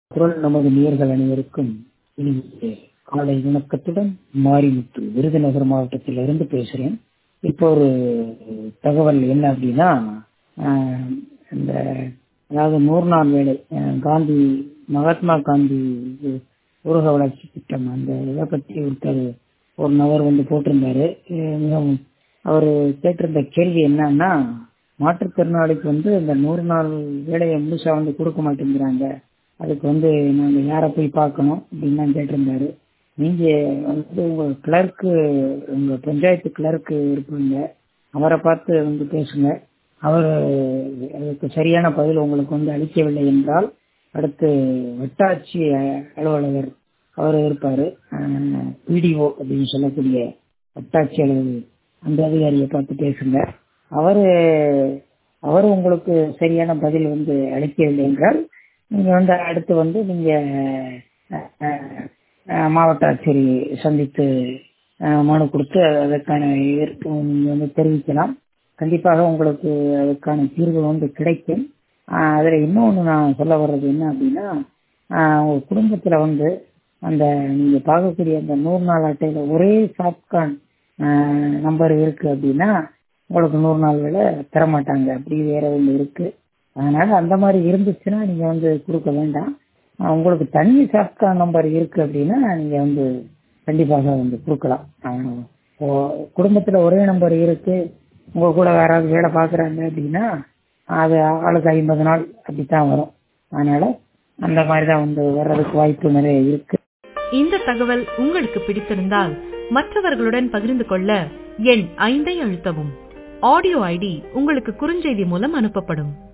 குரல் நமது நேர்கள் அனைவருக்கும் இனிய காலை வணக்கத்துடன் மாரிமுத்து விருதுநகர் மாவட்டத்திலிருந்து பேசுறேன் இப்போ ஒரு தகவல் என்ன அப்படின்னா ஆஹ், இந்த அதாவது நூறு நாள் வேலை ஆஹ், காந்தி மகாத்மா காந்தி இது ஊரக வளர்ச்சி திட்டம் அந்த இதை பற்றி ஒருத்தர் ஒரு நபர் வந்து போட்டிருந்தாரு அஹ் மிகவும் அவர் கேட்டிருந்த கேள்வி என்னன்னா மாற்றுத்திறனாளிக்கு வந்து இந்த நூறு நாள் வேலையை முழுசா வந்து கொடுக்க மாட்டேங்கிறாங்க அதுக்கு வந்து நாங்க யாரை போய் பார்க்கணும் அப்படின்னு தான் கேட்டிருந்தாரு நீங்க வந்து உங்க கிளர்க்கு உங்க பஞ்சாயத்து கிளர்க்கு இருப்பாங்க அவரை பார்த்து வந்து பேசுங்க அவர் அதுக்கு சரியான பதில் உங்களுக்கு வந்து அளிக்கவில்லை என்றால் அடுத்து வட்டாட்சி அஹ், அலுவலகர் அவர் இருப்பாரு பிடிஓ அப்படின்னு சொல்லக்கூடிய வட்டாட்சி அலுவலர் அந்த அதிகாரியை பார்த்து பேசுங்க அவரு அவர் உங்களுக்கு சரியான பதில் வந்து அளிக்கவில்லை என்றால் நீங்க வந்து அடுத்து வந்து நீங்க அஹ், அஹ், மாவட்ட ஆட்சியரை சந்தித்து அஹ், மனு கொடுத்து அதற்கான எதிர்ப்பு நீங்க வந்து தெரிவிக்கலாம் கண்டிப்பாக உங்களுக்கு அதுக்கான தீர்வு வந்து கிடைக்கும் ஆஹ் அதுல இன்னொன்னு நான் சொல்ல வர்றது என்ன அப்படின்னா ஆஹ் உங்க குடும்பத்துல வந்து அந்த நீங்க பார்க்கக்கூடிய அந்த நூறு நாள் அட்டையில ஒரே சாப்கான் நம்பர் இருக்கு அப்படின்னா உங்களுக்கு நூறு நாள் வேலை தர மாட்டாங்க அப்படி வேற ஒன்று இருக்கு அதனால அந்த மாதிரி இருந்துச்சுன்னா நீங்க வந்து கொடுக்க வேண்டாம் ஆஹ் உங்களுக்கு தனி சாப்கான் நம்பர் இருக்கு அப்படின்னா நீங்க வந்து கண்டிப்பாக வந்து கொடுக்கலாம் ஆஹ் இப்போ குடும்பத்துல ஒரே நம்பர் இருக்கு உங்க கூட வேற யாராவது வேலை பாக்குறாங்க அப்படின்னா அது ஆளுக்கு ஐம்பது நாள் அப்படித்தான் வரும் அதனால அந்த மாதிரி தான் வந்து வர்றதுக்கு வாய்ப்பு நிறைய இருக்கு இந்த தகவல் உங்களுக்கு பிடித்திருந்தால் மற்றவர்களுடன் பகிர்ந்து கொள்ள எண் ஐந்தை அழுத்தவும் ஆடியோ ஐடி உங்களுக்கு குறுஞ்செய்தி மூலம் அனுப்பப்படும்